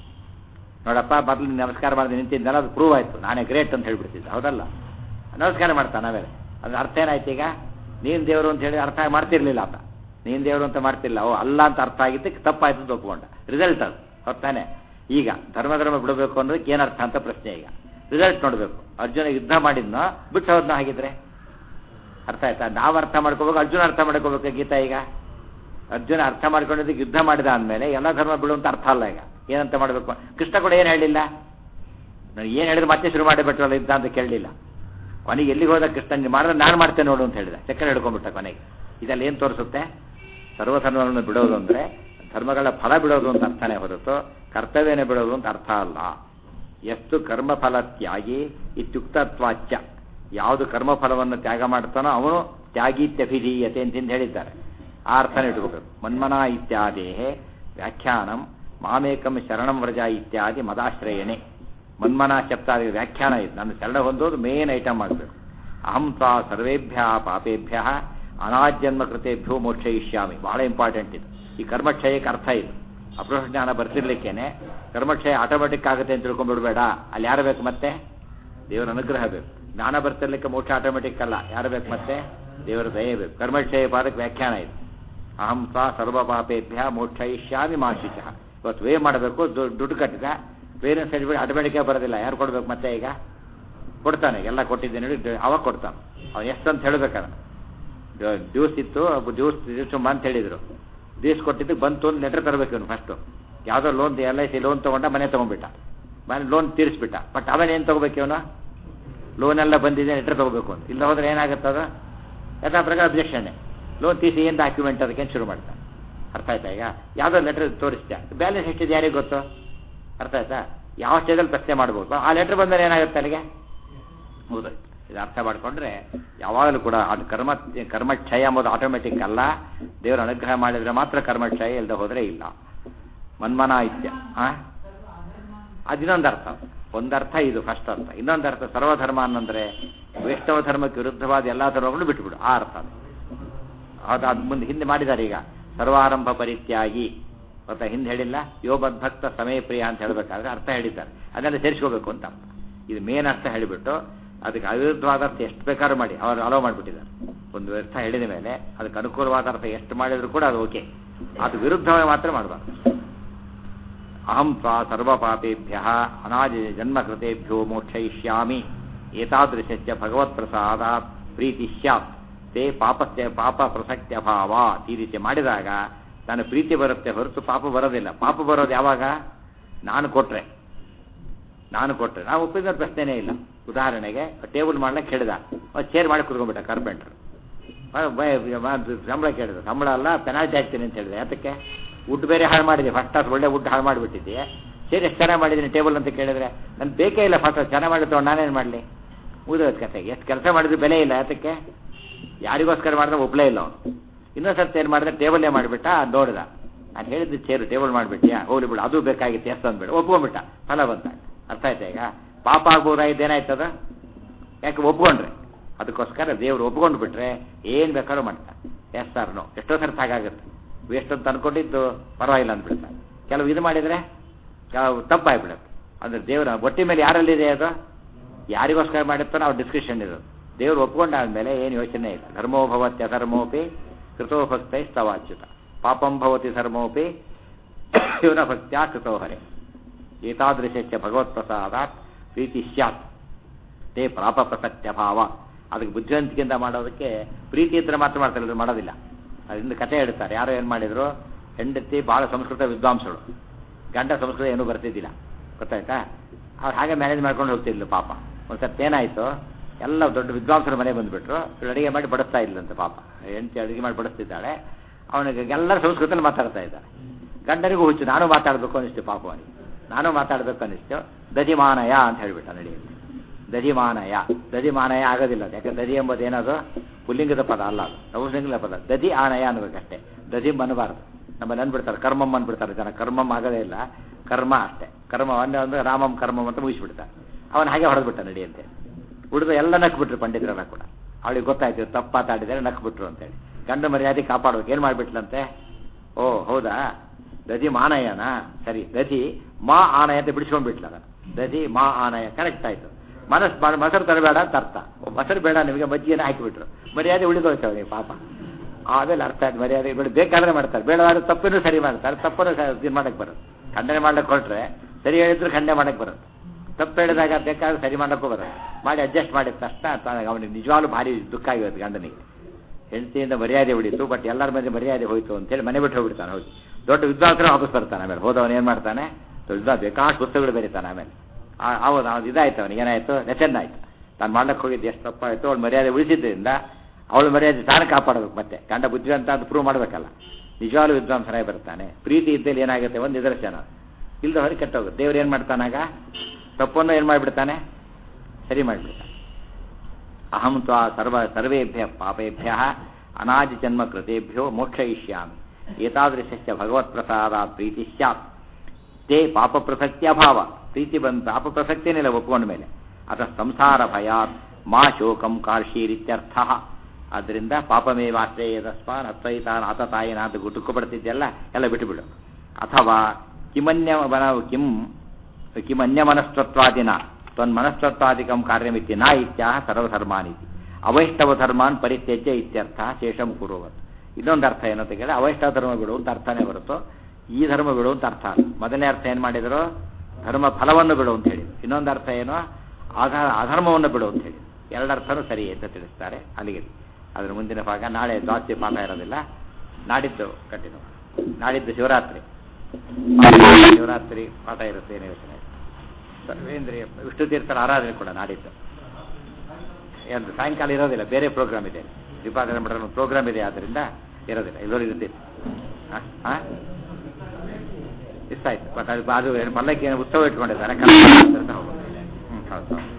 [SPEAKER 1] ನೋಡಪ್ಪ ಮೊದಲು ನಮಸ್ಕಾರ ಮಾಡಿದ ನಿಂತಿದ್ದಲ್ಲ ಅದು ಪ್ರೂವ್ ಆಯ್ತು ನಾನೇ ಗ್ರೇಟ್ ಅಂತ ಹೇಳ್ಬಿಡ್ತಿದ್ದೆ ಹೌದಲ್ಲ ನಮಸ್ಕಾರ ಮಾಡ್ತಾನೆ ಆಮೇಲೆ ಅದ್ರ ಅರ್ಥ ಏನಾಯ್ತು ಈಗ ನೀನು ದೇವರು ಅಂತ ಹೇಳಿ ಅರ್ಥ ಮಾಡ್ತಿರ್ಲಿಲ್ಲ ಆತ ನೀನು ದೇವರು ಅಂತ ಮಾಡ್ತಿಲ್ಲ ಓ ಅಲ್ಲ ಅಂತ ಅರ್ಥ ಆಗಿದ್ದಕ್ಕೆ ತಪ್ಪಾಯ್ತು ಅಂತ ಒಪ್ಕೊಂಡ ರಿಸಲ್ಟ್ ಅದು ಹೊತ್ತಾನೆ ಈಗ ಧರ್ಮ ಧರ್ಮ ಬಿಡಬೇಕು ಅನ್ನೋದಕ್ಕೆ ಏನರ್ಥ ಅಂತ ಪ್ರಶ್ನೆ ಈಗ ರಿಸಲ್ಟ್ ನೋಡಬೇಕು ಅರ್ಜುನ ಯುದ್ಧ ಮಾಡಿದ್ನೋ ಬಿಟ್ಟು ಹೋದ್ನ ಹಾಗಿದ್ರೆ ಅರ್ಥ ಆಯ್ತಾ ನಾವು ಅರ್ಥ ಮಾಡ್ಕೋಬೇಕು ಅರ್ಜುನ ಅರ್ಥ ಮಾಡ್ಕೋಬೇಕು ಗೀತಾ ಈಗ ಅರ್ಜುನ ಅರ್ಥ ಮಾಡ್ಕೊಂಡಿದ್ದಕ್ಕೆ ಯುದ್ಧ ಮಾಡಿದ ಅಂದಮೇಲೆ ಎಲ್ಲ ಧರ್ಮ ಬಿಡುವಂತ ಅರ್ಥ ಅಲ್ಲ ಈಗ ಏನಂತ ಮಾಡಬೇಕು ಕೃಷ್ಣ ಕೂಡ ಏನು ಹೇಳಿಲ್ಲ ನಾನು ಏನು ಹೇಳಿದ್ರೆ ಮತ್ತೆ ಶುರು ಮಾಡಿಬಿಟ್ರಲ್ಲ ಯುದ್ಧ ಅಂತ ಕೇಳಲಿಲ್ಲ ಕೊನೆಗೆ ಎಲ್ಲಿಗೆ ಹೋದ ಕೃಷ್ಣ ನೀನು ಮಾಡಿದ್ರೆ ನಾನು ಮಾಡ್ತೇನೆ ನೋಡು ಅಂತ ಹೇಳಿದ ಚಕ್ರ ಹಿಡ್ಕೊಂಡ್ಬಿಟ್ಟ ಕೊನೆಗೆ ಇದೆಲ್ಲ ಏನು ತೋರಿಸುತ್ತೆ ಸರ್ವಧರ್ಮಗಳನ್ನು ಬಿಡೋದು ಅಂದರೆ ಧರ್ಮಗಳ ಫಲ ಬಿಡೋದು ಅಂತ ಅರ್ಥನೇ ಹೊರತು ಕರ್ತವ್ಯನೇ ಬಿಡೋದು ಅಂತ ಅರ್ಥ ಅಲ್ಲ ಎಷ್ಟು ಕರ್ಮಫಲ ತ್ಯಾಗಿ ಇತ್ಯುಕ್ತತ್ವಾಚ್ಯ ಯಾವುದು ಕರ್ಮಫಲವನ್ನು ತ್ಯಾಗ ಮಾಡ್ತಾನೋ ಅವನು ತ್ಯಾಗೀತ್ಯಭಿಧೀಯತೆ ಅಂತ ಹೇಳಿದ್ದಾರೆ ಆ ಅರ್ಥನೇ ಇಟ್ಕೋಬೇಕು ಮನ್ಮನ ಇತ್ಯಾದಿ ವ್ಯಾಖ್ಯಾನಂ ಮಾಮೇಕಂ ಶರಣಂ ವ್ರಜ ಇತ್ಯಾದಿ ಮದಾಶ್ರಯಣೆ ಮನ್ಮನ ಶಬ್ದಾದಿ ವ್ಯಾಖ್ಯಾನ ಇದು ನನ್ನ ಶರಣ ಹೊಂದೋದು ಮೇನ್ ಐಟಮ್ ಆಗಬೇಕು ಅಹಂ ತ್ವಾ ಸರ್ವೇಭ್ಯ ಪಾಪೇಭ್ಯ ಅನಾಜನ್ಮ ಕೃತೇಭ್ಯೋ ಮೋಕ್ಷಯಿಷ್ಯಾಮಿ ಬಹಳ ಇಂಪಾರ್ಟೆಂಟ್ ಇದು ಈ ಕರ್ಮಕ್ಷಯಕ್ಕೆ ಅರ್ಥ ಇದು ಅಪರೋಕ್ಷ ಜ್ಞಾನ ಬರ್ತಿರ್ಲಿಕ್ಕೇನೆ ಕರ್ಮಕ್ಷಯ ಆಟೋಮೆಟಿಕ್ ಆಗುತ್ತೆ ಅಂತ ತಿಳ್ಕೊಂಡ್ಬಿಡ್ಬೇಡ ಅಲ್ಲಿ ಯಾರು ಬೇಕು ಮತ್ತೆ ದೇವರ ಅನುಗ್ರಹ ಬೇಕು ಜ್ಞಾನ ಬರ್ತಿರ್ಲಿಕ್ಕೆ ಮೋಕ್ಷ ಆಟೋಮೆಟಿಕ್ ಅಲ್ಲ ಯಾರು ಬೇಕು ಮತ್ತೆ ದೇವರ ದಯೆ ಬೇಕು ಕರ್ಮಕ್ಷಯ ಪಾದಕ್ಕೆ ವ್ಯಾಖ್ಯಾನ ಇದು ಅಹಂ ತ್ವಾ ಸರ್ವ ಪಾಪೇಭ್ಯ ಮೋಕ್ಷಯಿಷ್ಯಾಮಿ ಮಾಶಿಚ ಇವತ್ತು ವೇ ಮಾಡಬೇಕು ದುಡ್ಡು ಕಟ್ಟಿದ ಪೇರೆಂಟ್ಸ್ ಸರ್ಟಿಫಿಕೇಟ್ ಆಟೋಮೆಟಿಕಾಗಿ ಬರೋದಿಲ್ಲ ಯಾರು ಕೊಡ್ಬೇಕು ಮತ್ತೆ ಈಗ ಕೊಡ್ತಾನೆ ಎಲ್ಲ ಕೊಟ್ಟಿದ್ದೇನೆ ಹೇಳಿ ಅವಾಗ ಕೊಡ್ತಾನೆ ಅವ್ನು ಎಷ್ಟು ಅಂತ ಹೇಳ್ಬೇಕಾರೆ ಜ್ಯೂಸ್ ಇತ್ತು ಜ್ಯೂಸ್ ಜ್ಯೂಸ್ ಅಂತ ಹೇಳಿದ್ರು ಜ್ಯೂಸ್ ಕೊಟ್ಟಿದ್ದಕ್ಕೆ ಬಂತು ಒಂದು ಲೆಟರ್ ತರಬೇಕು ಇವನು ಫಸ್ಟು ಯಾವುದೋ loan L I C loan ತೊಗೊಂಡ ಮನೆ ತೊಗೊಂಡ್ಬಿಟ್ಟ ಮನೆ ಲೋನ್ ತೀರಿಸ್ಬಿಟ್ಟ ಬಟ್ ಆಮೇಲೆ ಏನು ತೊಗೋಬೇಕು ಇವನು ಲೋನ್ ಎಲ್ಲ ಬಂದಿದೆ ಲೆಟರ್ ತೊಗೋಬೇಕು ಅಂತ ಇಲ್ಲ ಹೋದ್ರೆ ಏನಾಗುತ್ತೆ ಅದು ಯಥಾ ಪ್ರಕಾರ ಅಬ್ಜೆಕ್ಷನ್ನೇ ಲೋನ್ ತೀಸಿ ಏನು ಡಾಕ್ಯುಮೆಂಟ್ ಅದಕ್ಕೆ ಶುರು ಮಾಡ್ತಾನೆ ಅರ್ಥ ಆಯ್ತಾ ಈಗ ಯಾವುದೋ ಲೆಟರ್ ತೋರಿಸ್ದೆ ಬ್ಯಾಲೆನ್ಸ್ ಎಷ್ಟಿದೆ ಯಾರಿಗೆ ಗೊತ್ತು ಅರ್ಥ ಆಯ್ತಾ ಯಾವ ಸ್ಟೇಜಲ್ಲಿ ಪ್ರಶ್ನೆ ಮಾಡ್ಬೋದು ಆ ಲೆಟರ್ ಬಂದರೆ ಏನಾಗುತ್ತೆ ಅಲ್ಲಿಗೆ ಮುಗಿದೋಯ್ತು ಇದು ಅರ್ಥ ಮಾಡಿಕೊಂಡ್ರೆ ಯಾವಾಗಲೂ ಕೂಡ ಅದು ಕರ್ಮ ಕರ್ಮಕ್ಷಯ ಎಂಬುದು ಆಟೋಮೆಟಿಕ್ ಅಲ್ಲ ದೇವರ ಅನುಗ್ರಹ ಮಾಡಿದ್ರೆ ಮಾತ್ರ ಕರ್ಮಕ್ಷಯ ಇಲ್ಲದೆ ಹೋದರೆ ಇಲ್ಲ ಮನ್ಮನ ಇತ್ಯ ಆ ಅದಿನ್ನೊಂದು ಅರ್ಥ ಒಂದರ್ಥ ಇದು ಫಸ್ಟ್ ಅರ್ಥ ಇನ್ನೊಂದು ಅರ್ಥ ಸರ್ವಧರ್ಮ ಅನ್ನಂದ್ರೆ ವೈಷ್ಣವ ಧರ್ಮಕ್ಕೆ ವಿರುದ್ಧವಾದ ಎಲ್ಲ ಧರ್ಮಗಳು ಬಿಟ್ಟುಬಿಡು ಆ ಅರ್ಥ ಅದು ಅದು ಅದು ಮುಂದೆ ಹಿಂದೆ ಮಾಡಿದ್ದಾರೆ ಈಗ ಸರ್ವಾರಂಭ ಪರಿತ್ಯಾಗಿ ಗೊತ್ತಾ ಹಿಂದೆ ಹೇಳಿಲ್ಲ ಯೋಬದ್ಭಕ್ತ ಸಮಯ ಪ್ರಿಯ ಅಂತ ಹೇಳಬೇಕಾದ್ರೆ ಅರ್ಥ ಹೇಳಿದ್ದಾರೆ ಅದನ್ನೆಲ್ಲ ಸೇರಿಸ್ಕೋಬೇಕು ಅಂತ ಅರ್ಥ ಇದು ಮೇನ್ ಅರ್ಥ ಹೇಳಿಬಿಟ್ಟು ಅದಕ್ಕೆ ಅವಿರುದ್ಧವಾದ ಅರ್ಥ ಎಷ್ಟು ಬೇಕಾದ್ರೂ ಮಾಡಿ ಅವರು ಅಲೋ ಮಾಡಿಬಿಟ್ಟಿದ್ದಾರೆ ಒಂದು ಅರ್ಥ ಹೇಳಿದ ಮೇಲೆ ಅದಕ್ಕೆ ಅನುಕೂಲವಾದ ಅರ್ಥ ಎಷ್ಟು ಮಾಡಿದ್ರು ಕೂಡ ಅದು ಓಕೆ ಅದು ವಿರುದ್ಧವಾಗಿ ಮಾತ್ರ ಮಾಡಬಾರ್ದು ಅಹಂ ತ್ವಾ ಸರ್ವಪಾಪೇಭ್ಯ ಅನಾಜ ಜನ್ಮ ಕೃತೇಭ್ಯೋ ಮೋಕ್ಷಯಿಷ್ಯಾಮಿ ಏತಾದೃಶ್ಯ ಭಗವತ್ ಪ್ರಸಾದ ಪ್ರೀತಿ ಸ್ಯಾತ್ ತೇ ಪಾಪಸ್ಯ ಪಾಪ ಪ್ರಸಕ್ತಿ ಅಭಾವ ಈ ರೀತಿ ಮಾಡಿದಾಗ ನಾನು ಪ್ರೀತಿ ಬರುತ್ತೆ ಹೊರತು ಪಾಪ ಬರೋದಿಲ್ಲ ಪಾಪ ಬರೋದು ಯಾವಾಗ ನಾನು ಕೊಟ್ರೆ ನಾನು ಕೊಟ್ಟರೆ ನಾವು ಒಪ್ಪಿದ ಪ್ರಶ್ನೆನೇ ಇಲ್ಲ ಉದಾಹರಣೆಗೆ ಟೇಬಲ್ ಮಾಡ್ಲಿಕ್ಕೆ ಹೇಳಿದ ಚೇರ್ ಮಾಡಿ ಕುತ್ಕೊಂಡ್ಬಿಟ್ಟ ಕಾರ್ಪೆಂಟ್ರ್ ಸಂಬಳ ಕೇಳಿದ ಸಂಬಳ ಅಲ್ಲ ಪೆನಾಲ್ಟಿ ಹಾಕ್ತೀನಿ ಅಂತ ಹೇಳಿದೆ ಯಾತಕ್ಕೆ ವುಡ್ ಬೇರೆ ಹಾಳು ಮಾಡಿದೆ ಫಸ್ಟ್ ಕ್ಲಾಸ್ ಒಳ್ಳೆ ವುಡ್ ಹಾಳು ಮಾಡಿಬಿಟ್ಟಿದ್ದೆ ಸೇರಿ ಎಷ್ಟು ಚೆನ್ನಾಗಿ ಮಾಡಿದ್ದೀನಿ ಟೇಬಲ್ ಅಂತ ಕೇಳಿದ್ರೆ ನನ್ ಬೇಕೇ ಇಲ್ಲ ಫಸ್ಟ್ ಚೆನ್ನಾಗಿ ಮಾಡಿ ತಗೊಂಡು ನಾನೇನು ಮಾಡಲಿ ಮುಗಿದೋದ್ ಕತೆ ಎಷ್ಟು ಕೆಲಸ ಮಾಡಿದ್ರು ಬೆಲೆ ಇಲ್ಲ ಯಾತಕ್ಕೆ ಯಾರಿಗೋಸ್ಕರ ಮಾಡಿದ್ರೆ ಒಪ್ಪಲೇ ಇಲ್ಲ ಅವನು ಇನ್ನೊಂದು ಸರ್ತಿ ಏನು ಮಾಡಿದ್ರೆ ಟೇಬಲ್ಲೇ ಮಾಡಿಬಿಟ್ಟ ನೋಡಿದ ನಾನು ಹೇಳಿದ್ದು ಚೇರು ಟೇಬಲ್ ಮಾಡಿಬಿಟ್ಯಾ ಹೋಗ್ಲಿ ಬಿಡು ಅದು ಬೇಕಾಗಿತ್ತು ಎಷ್ಟು ಅಂದ್ಬಿಡು ಒಪ್ಕೊಂಡ್ಬಿಟ್ಟ ಫಲ ಬಂತ ಅರ್ಥ ಆಯ್ತಾ ಈಗ ಪಾಪ ಆಗ್ಬೋದಾಗಿದ್ದು ಏನಾಯ್ತದ ಯಾಕೆ ಒಪ್ಕೊಂಡ್ರೆ ಅದಕ್ಕೋಸ್ಕರ ದೇವರು ಒಪ್ಕೊಂಡು ಬಿಟ್ರೆ ಏನು ಬೇಕಾದ್ರೂ ಮಾಡ್ತಾರೆ ಎಸ್ ಸರ್ ನೋ ಎಷ್ಟೋ ಸರ್ತಿ ಹಾಗಾಗುತ್ತೆ ವೇಸ್ಟ್ ಅಂತ ಅನ್ಕೊಂಡಿದ್ದು ಪರವಾಗಿಲ್ಲ ಅಂದ್ಬಿಡ್ತಾರೆ ಕೆಲವು ಇದು ಮಾಡಿದರೆ ಕೆಲವು ತಪ್ಪಾಗ್ಬಿಡುತ್ತೆ ಅಂದ್ರೆ ದೇವರ ಒಟ್ಟಿ ಮೇಲೆ ಯಾರಲ್ಲಿದೆ ಅದು ಯಾರಿಗೋಸ್ಕರ ಮಾಡಿರ್ತಾರೋ ನಾವು ಡಿಸ್ಕಷನ್ ಇರೋದು ದೇವರು ಒಪ್ಕೊಂಡಾದ್ಮೇಲೆ ಏನು ಯೋಚನೆ ಇಲ್ಲ ಧರ್ಮೋ ಭವತ್ಯ ಧರ್ಮೋಪಿ ಕೃತೋ ಭಕ್ತೈ ಸ್ತವಾಚ್ಯುತ ಪಾಪಂ ಭವತಿ ಧರ್ಮೋಪಿ ಶಿವನ ಭಕ್ತ್ಯಾ ಕೃತೋ ಹರೆ ಏತಾದೃಶಸ್ಯ ಭಗವತ್ ಪ್ರಸಾದಾತ್ ಪ್ರೀತಿ ಸ್ಯಾತ್ ತೇ ಪ್ರಾಪ ಪ್ರಸಕ್ತ್ಯ ಭಾವ ಅದಕ್ಕೆ ಬುದ್ಧಿವಂತಿಕೆಯಿಂದ ಮಾಡೋದಕ್ಕೆ ಪ್ರೀತಿ ಇದ್ರೆ ಮಾತ್ರ ಮಾಡ್ತಾರೆ ಇದು ಮಾಡೋದಿಲ್ಲ ಅದರಿಂದ ಕಥೆ ಹೇಳ್ತಾರೆ ಯಾರೋ ಏನು ಮಾಡಿದ್ರು ಹೆಂಡತಿ ಭಾಳ ಸಂಸ್ಕೃತ ವಿದ್ವಾಂಸಗಳು ಗಂಡ ಸಂಸ್ಕೃತ ಏನೂ ಬರ್ತಿದ್ದಿಲ್ಲ ಗೊತ್ತಾಯ್ತಾ ಅವ್ರು ಹಾಗೆ ಮ್ಯಾನೇಜ್ ಮಾಡ್ಕೊಂಡು ಹೋಗ್ತಿದ್ಲು ಪಾಪ ಒಂದು ಸರ್ತಿ ಏನಾಯಿತು ಎಲ್ಲ ದೊಡ್ಡ ವಿದ್ವಾಂಸರ ಮನೆ ಬಂದುಬಿಟ್ರು ಇವ್ರು ಅಡಿಗೆ ಮಾಡಿ ಬಡಿಸ್ತಾ ಇದ್ಲಂತೆ ಪಾಪ ಹೆಂಡತಿ ಅಡಿಗೆ ಮಾಡಿ ಬಡಿಸ್ತಿದ್ದಾಳೆ ಅವನಿಗೆ ಎಲ್ಲರ ಸಂಸ್ಕೃತಿಯಲ್ಲಿ ಮಾತಾಡ್ತಾ ಇದ್ದಾಳೆ ಗಂಡನಿಗೂ ಹುಚ್ಚು ನಾನು ಮಾತಾಡಬೇಕು ಅನಿಸ್ತು ಪಾಪ ಅವನಿಗೆ ನಾನು ಮಾತಾಡಬೇಕು ಅನಿಸ್ತು ದಧಿಮಾನಯ ಅಂತ ಹೇಳಿಬಿಟ್ಟ ನಡೆಯುತ್ತೆ ದಧಿಮಾನಯ ದಧಿಮಾನಯ ಆಗೋದಿಲ್ಲ ಅದು ಯಾಕಂದ್ರೆ ದಧಿ ಎಂಬುದು ಏನದು ಪುಲ್ಲಿಂಗದ ಪದ ಅಲ್ಲ ಅದು ನವಲಿಂಗದ ಪದ ದಧಿ ಆನಯ ಅನ್ಬೇಕಷ್ಟೇ ದಧಿಮ್ ಅನ್ನಬಾರದು ನಮ್ಮಲ್ಲಿ ಅಂದ್ಬಿಡ್ತಾರೆ ಕರ್ಮಂ ಅಂದ್ಬಿಡ್ತಾರೆ ಜನ ಕರ್ಮಂ ಆಗೋದೇ ಇಲ್ಲ ಕರ್ಮ ಅಷ್ಟೇ ಕರ್ಮ ಅಂದ್ರೆ ಅಂದ್ರೆ ರಾಮಂ ಕರ್ಮಂ ಅಂತ ಮುಗಿಸ್ಬಿಡ್ತಾರೆ ಅವನು ಹಾಗೆ ಹೊಡೆದ್ಬಿಟ್ಟ ನಡೆಯುತ್ತೆ ಉಳಿದ ಎಲ್ಲ ನಕ್ಬಿಟ್ರು ಪಂಡಿತರೆಲ್ಲ ಕೂಡ ಅವಳಿಗೆ ಗೊತ್ತಾಯ್ತು ತಪ್ಪು ಮಾತಾಡಿದರೆ ನಕ್ಬಿಟ್ರು ಅಂತೇಳಿ ಗಂಡ ಮರ್ಯಾದೆ ಕಾಪಾಡ್ಬೇಕು ಏನು ಮಾಡ್ಬಿಟ್ಲಂತೆ ಓ ಹೌದಾ ದಧಿ ಮಾನಯನ ಸರಿ ದಧಿ ಮಾ ಆನಯ ಅಂತ ಬಿಡಿಸ್ಕೊಂಡ್ಬಿಟ್ಲ ಅದನ್ನ ದಧಿ ಮಾ ಆನಯ ಕರೆಕ್ಟ್ ಆಯ್ತು ಮನಸ್ ಮೊಸರು ತರಬೇಡ ಅಂತ ಅರ್ಥ ಓ, ಮೊಸರು ಬೇಡ ನಿಮಗೆ ಮಜ್ಜಿಗೆನ ಹಾಕಿಬಿಟ್ರು ಮರ್ಯಾದೆ ಉಳಿದೋಯ್ತವೆ ನೀವು ಪಾಪ ಆಮೇಲೆ ಅರ್ಥ ಆಯ್ತು ಮರ್ಯಾದೆ ಬಿಡಿ ಬೇಕಾದ್ರೆ ಮಾಡ್ತಾರೆ ಬೇಡವಾದ್ರೆ ತಪ್ಪನ್ನು ಸರಿ ಮಾಡ್ತಾರೆ ತಪ್ಪನ್ನು ಸ- ಇದು ಮಾಡಕ್ಕೆ ಬರುತ್ತೆ ಖಂಡನೆ ಮಾಡ್ಲಿಕ್ಕೆ ಹೊರಟ್ರೆ ಸರಿ ಹೇಳಿದ್ರು ಖಂಡನೆ ಮಾಡಕ್ಕೆ ಬರುತ್ತೆ ತಪ್ಪು ಹೇಳಿದಾಗ ಬೇಕಾದ್ರೆ ಸರಿ ಮಾಡಕ್ಕೂ ಬರುತ್ತೆ ಮಾಡಿ ಅಡ್ಜಸ್ಟ್ ಮಾಡಿದ ತಕ್ಷಣ ತಾನಾಗ ಅವನಿಗೆ ನಿಜವಾಗ್ಲೂ ಭಾರಿ ದುಃಖ ಆಗಿರುತ್ತೆ ಗಂಡನಿಗೆ ಹೆಂಡತಿಯಿಂದ ಮರ್ಯಾದೆ ಉಳಿತು ಬಟ್ ಎಲ್ಲರ ಮೇಲೆ ಮರ್ಯಾದೆ ಹೋಯ್ತು ಅಂತೇಳಿ ಮನೆ ಬಿಟ್ಟು ಹೋಗ್ಬಿಡ್ತಾನೆ ಹೋಗಿ ದೊಡ್ಡ ವಿದ್ವಾಂಸರು ವಾಪಸ್ ಬರ್ತಾನೆ ಆಮೇಲೆ ಹೋದವನು ಏನು ಮಾಡ್ತಾನೆ ದೊಡ್ಡ ಬೇಕಾಷ್ಟು ಪುಸ್ತಕಗಳು ಬರೀತಾನೆ ಆಮೇಲೆ ಆ- ಹೌದು ಅದು ಇದಾಯ್ತು ಅವನಿಗೆ ಏನಾಯ್ತು ಲೆಸನ್ ಆಯ್ತು ತಾನು ಮಾಡ್ಲಿಕ್ಕೆ ಹೋಗಿದ್ದು ಎಷ್ಟು ತಪ್ಪಾಯ್ತು ಅವಳು ಮರ್ಯಾದೆ ಉಳಿಸಿದ್ರಿಂದ ಅವಳ ಮರ್ಯಾದೆ ತಾನು ಕಾಪಾಡಬೇಕು ಮತ್ತೆ ಗಂಡ ಬುದ್ಧಿವಂತ ಅಂತ ಪ್ರೂವ್ ಮಾಡಬೇಕಲ್ಲ ನಿಜವಾಗ್ಲೂ ವಿದ್ವಾಂಸನಾಗಿ ಬರ್ತಾನೆ ಪ್ರೀತಿ ಇದ್ದಲ್ಲಿ ಏನಾಗುತ್ತೆ ಒಂದು ನಿದರ್ಶನ ಇಲ್ಲದ ಹೊರಗೆ ಕೆಟ್ಟೋಗುತ್ತೆ ದೇವ್ರು ಏನು ಮಾಡ್ತಾನಾಗ ತಪ್ಪನ್ನು ಏನು ಮಾಡಿಬಿಡ್ತಾನೆ ಸರಿ ಮಾಡಿಬಿಡ್ತಾನೆ ಅಹಂ ತ್ವಾ ಸರ್ವ ಸರ್ವೇಭ್ಯ ಪಾಪೇಭ್ಯ ಅನಾದಿ ಜನ್ಮ ಕೃತೇಭ್ಯೋ ಮೋಕ್ಷಯಿಷ್ಯಾಮಿ ಏತಾದೃಶಸ್ಯ ಭಗವತ್ಪ್ರಸಾದ ಪ್ರೀತಿ ಸ್ಯಾತ್ ತೇ ಪಾಪ ಪ್ರಸಕ್ತಿ ಅಭಾವ ಪ್ರೀತಿ ಬಂದ ಪಾಪ ಪ್ರಸಕ್ತಿಯೇನಿಲ್ಲ ಒಪ್ಕೊಂಡ ಮೇಲೆ ಅಥ ಸಂಸಾರ ಭಯಾತ್ ಮಾ ಶೋಕಂ ಕಾರ್ಷೀರಿತ್ಯರ್ಥ ಆದ್ದರಿಂದ ಪಾಪಮೇವಾಶ್ರಯದಸ್ಮಾನ್ ಅತ್ವೈತಾನ್ ಆತ ತಾಯಿನ ಅಂತ ಗುಟುಕು ಪಡ್ತಿದ್ದೆಲ್ಲ ಎಲ್ಲ ಬಿಟ್ಟುಬಿಡು ಅಥವಾ ಕಿಮನ್ಯ ಮನ ಕಿಂ ಕಿಮನ್ಯಮನಸ್ತತ್ವಾದಿನ ತ್ವನ್ಮನಸ್ತತ್ವಾದಿಕಂ ಕಾರ್ಯಮಿತಿ ನ ಇತ್ಯಾಹ ಸರ್ವಧರ್ಮಾನಿತಿ ಅವೈಷ್ಣವ ಧರ್ಮಾನ್ ಪರಿತ್ಯಜ್ಯ ಇತ್ಯರ್ಥ ಶೇಷಂ ಕುರುವತ್ ಇನ್ನೊಂದು ಅರ್ಥ ಏನು ಅಂತ ಕೇಳಿ ಅವೈಷ್ಣವ ಧರ್ಮ ಬಿಡು ಅಂತ ಅರ್ಥನೇ ಹೊರತು ಈ ಧರ್ಮ ಬಿಡು ಅಂತ ಅರ್ಥ ಅಲ್ಲ. ಮೊದಲನೇ ಅರ್ಥ ಏನು ಮಾಡಿದ್ರು ಧರ್ಮ ಫಲವನ್ನು ಬಿಡು ಅಂತ ಹೇಳಿ ಇನ್ನೊಂದು ಅರ್ಥ ಏನು ಆಧಾರ ಅಧರ್ಮವನ್ನು ಬಿಡು ಅಂತ ಹೇಳಿ ಎರಡರ್ಥನೂ ಸರಿ ಅಂತ ತಿಳಿಸ್ತಾರೆ ಅಲ್ಲಿಗೆ ಅದ್ರ ಮುಂದಿನ ಭಾಗ ನಾಳೆ ಜಾಸ್ತಿ ಪಾಠ ಇರೋದಿಲ್ಲ ನಾಡಿದ್ದು ಕಂಟಿನ್ಯೂ ನಾಡಿದ್ದು ಶಿವರಾತ್ರಿ ಶಿವರಾತ್ರಿ ಪಾಠ ಇರುತ್ತೆ ಏನು ಯೋಚನೆ ಇಲ್ಲ. ಸರ್ವೇಂದ್ರಿಯ ವಿಷ್ಣು ತೀರ್ಥರ ಆರಾಧನೆ ಕೂಡ ನಾಡಿದ್ದು ಏನು ಸಾಯಂಕಾಲ ಇರೋದಿಲ್ಲ ಬೇರೆ ಪ್ರೋಗ್ರಾಮ್ ಇದೆ ಶ್ರೀಪಾದ ಮಠದ ಪ್ರೋಗ್ರಾಮ್ ಇದೆ ಆದ್ದರಿಂದ ಇರೋದಿಲ್ಲ ಎಲ್ಲರೂ ಇರ್ತೀವಿ ಹಾಂ ಹಾಂ ಇಷ್ಟ ಆಯ್ತು ಬಟ್ ಅದು ಅದು ಏನು ಪಲ್ಲಕ್ಕಿ ಏನು ಉತ್ಸವ ಇಟ್ಕೊಂಡಿದ್ದಾರೆ ಕನ್ನಡ ಹ್ಞೂ ಹೌದು ಹೌದು